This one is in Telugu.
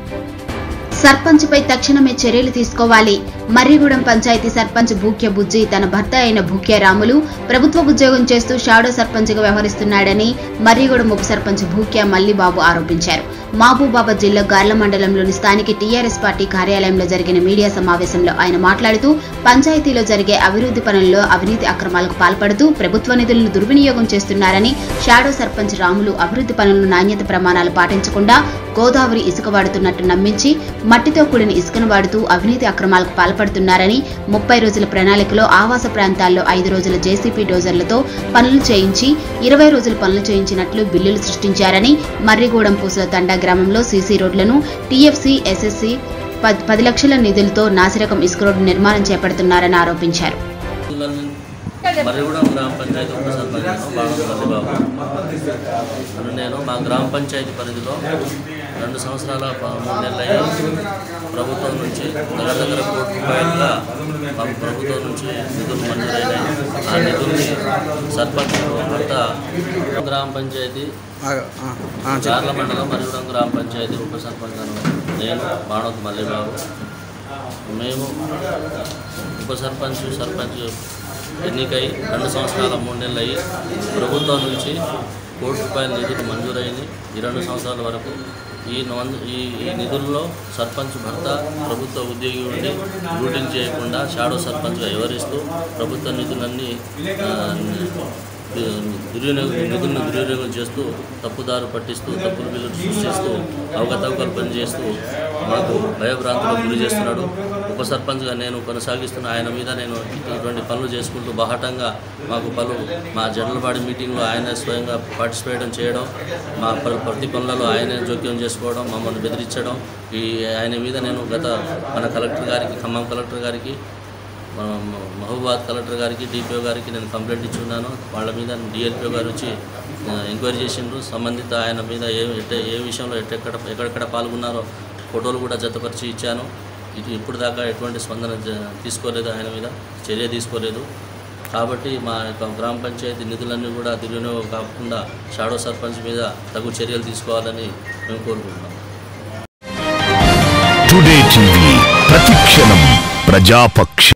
సర్పంచ్పై తక్షణమే చర్యలు తీసుకోవాలి మర్రిగూడెం పంచాయతీ సర్పంచ్ భూక్య బుజ్జి తన భర్త అయిన భూక్య రాములు ప్రభుత్వ ఉద్యోగం చేస్తూ షాడో సర్పంచ్గా వ్యవహరిస్తున్నాడని మర్రిగూడెం ఉప సర్పంచ్ భూక్య మల్లిబాబు ఆరోపించారు మహబూబాబాద్ జిల్లా గార్ల మండలంలోని స్థానిక టీఆర్ఎస్ పార్టీ కార్యాలయంలో జరిగిన మీడియా సమావేశంలో ఆయన మాట్లాడుతూ పంచాయతీలో జరిగే అభివృద్ధి పనుల్లో అవినీతి అక్రమాలకు పాల్పడుతూ ప్రభుత్వ నిధులను దుర్వినియోగం చేస్తున్నారని షాడో సర్పంచ్ రాములు అభివృద్ధి పనులను నాణ్యత ప్రమాణాలు పాటించకుండా గోదావరి ఇసుక వాడుతున్నట్టు నమ్మించి మట్టితో కూడిన ఇసుకను వాడుతూ అవినీతి అక్రమాలకు పాల్పడుతున్నారని ముప్పై రోజుల ప్రణాళికలో ఆవాస ప్రాంతాల్లో ఐదు రోజుల జేసీపీ డోజర్లతో పనులు చేయించి ఇరవై రోజులు పనులు చేయించినట్లు బిల్లులు సృష్టించారని మర్రిగూడెం పూసల తండా గ్రామంలో సీసీ రోడ్లను టీఎఫ్సీ ఎస్ఎస్సీ ప- పది లక్షల నిధులతో నాసిరకం ఇసుక రోడ్డు నిర్మాణం చేపడుతున్నారని ఆరోపించారు మర్రిగూడెం గ్రామ పంచాయతీ ఉప సర్పంచ్ బాణం మల్లిబాబు అను నేను మా గ్రామ పంచాయతీ పరిధిలో రెండు సంవత్సరాల ప- మూడు నెలలు అయ్యి ప్రభుత్వం నుంచి దగ్గర దగ్గర కోటి రూపాయలుగా మాకు ప్రభుత్వం నుంచి నిధులు మంజూరైనాయి ఆ నిధుల్ని సర్పంచ్ భర్త గ్రామ పంచాయతీ ఆ, ఆ, ఆ, చెప్పు. చార్ల మండలం మరిగూడెం గ్రామ పంచాయతీ ఉప సర్పంచ్ అను నేను బాణోత్ మల్లిబాబు మేము ఉప సర్పంచ్ సర్పంచ్ ఎన్నికై రెండు సంవత్సరాల మూడు నెలలు అయ్యి ప్రభుత్వం నుంచి కోటి రూపాయల నిధులు మంజూరైంది ఈ రెండు సంవత్సరాల వరకు ఈ నొంద ఈ ఈ నిధుల్లో సర్పంచ్ భర్త ప్రభుత్వ ఉద్యోగి ఉండి డ్యూటీలు చేయకుండా షాడో సర్పంచ్గా వ్యవహరిస్తూ ప్రభుత్వ నిధులన్నీ ఆ, దుర్వినియోగం నిధులను దుర్వినియోగం చేస్తూ తప్పుదారు పట్టిస్తూ తప్పుల బిల్లులు సృష్టిస్తూ అవకతవకలు పనిచేస్తూ మాకు భయభ్రాంతులకు గురి చేస్తున్నాడు ఉప సర్పంచ్గా నేను కొనసాగిస్తున్న ఆయన మీద నేను ఇటువంటి పనులు చేసుకుంటూ బాహటంగా మాకు పలు మా జనరల్బాడీ మీటింగ్లో ఆయన స్వయంగా పార్టిసిపేట్ చేయడం మా ప్ర- ప్రతి పనులలో ఆయన జోక్యం చేసుకోవడం మమ్మల్ని బెదిరించడం ఈ ఆయన మీద నేను గత మన కలెక్టర్ గారికి ఖమ్మం కలెక్టర్ గారికి మన మహబూబాద్ కలెక్టర్ గారికి డిపిఓ గారికి నేను కంప్లైంట్ ఇచ్చి ఉన్నాను వాళ్ళ మీద డిఎల్పిఓ గారు వచ్చి ఆ, ఎంక్వైరీ చేసిండ్రు సంబంధిత ఆయన మీద ఏ ఎట్ట- ఏ విషయంలో ఎట్టెక్కడ ఎక్కడెక్కడ పాల్గొన్నారో ఫోటోలు కూడా జతపరిచి ఇచ్చాను ఇది ఇప్పుడు దాకా ఎటువంటి స్పందన జ- తీసుకోలేదు ఆయన మీద చర్య తీసుకోలేదు కాబట్టి మా యొక్క గ్రామ పంచాయతీ నిధులన్నీ కూడా దుర్వినియోగం కాకుండా షాడో సర్పంచ్ మీద తగు చర్యలు తీసుకోవాలని మేము కోరుకుంటున్నాం టుడే టీవీ ప్రతిక్షణం ప్రజాపక్ష